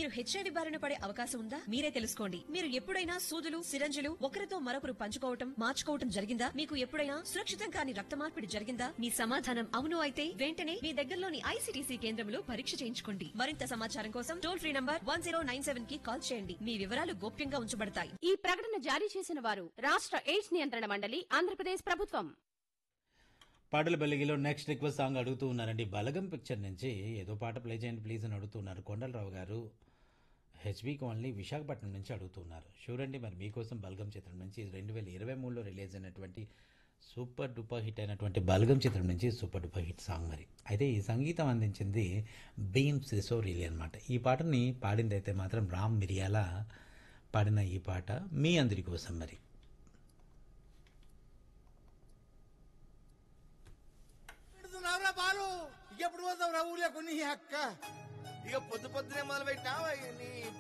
మీరు హెచ్ఐవి బారిన పడే అవకాశం ఉందా మీరే తెలుసుకోండి మీరు ఎప్పుడైనా సూదులు సిరంజులు ఒకరితో మరొకరు పంచుకోవటం మార్చుకోవటం జరిగిందా మీకు ఎప్పుడైనా సురక్షితం కాని రక్త మార్పిడి జరిగిందా మీ సమాధానం అవును అయితే వెంటనే మీ దగ్గరలోని ఐసీటీసీ కేంద్రంలో పరీక్ష చేయించుకోండి మరింత సమాచారం కోసం టోల్ ఫ్రీ నంబర్ వన్ కి కాల్ చేయండి మీ వివరాలు గోప్యంగా ఉంచబడతాయి ఈ ప్రకటన జారీ చేసిన వారు రాష్ట్ర ఎయిడ్స్ నియంత్రణ మండలి ఆంధ్రప్రదేశ్ ప్రభుత్వం పాటల బెల్లిగిలో నెక్స్ట్ రిక్వెస్ట్ సాంగ్ అడుగుతూ ఉన్నారండి బలగం పిక్చర్ నుంచి ఏదో పాట ప్లే చేయండి ప్లీజ్ అని అడుగుతున్నారు కొండలరావు గారు హెచ్బి కాలనీ విశాఖపట్నం నుంచి అడుగుతున్నారు చూడండి మరి మీకోసం బలగం చిత్రం నుంచి రెండు వేల ఇరవై మూడులో రిలీజ్ అయినటువంటి సూపర్ డూపర్ హిట్ అయినటువంటి బలగం చిత్రం నుంచి సూపర్ డూపర్ హిట్ సాంగ్ మరి అయితే ఈ సంగీతం అందించింది భీమ్ సిసోరీలి అనమాట ఈ పాటని పాడింది అయితే మాత్రం రామ్ మిరియాల పాడిన ఈ పాట మీ అందరి కోసం మరి పెడుతున్నావురా బాలు ఎప్పుడు పోతావు రా ఊర్లో కొన్ని అక్క ఇక పొద్దు పొద్దునే మొదలు పెట్టావా నీ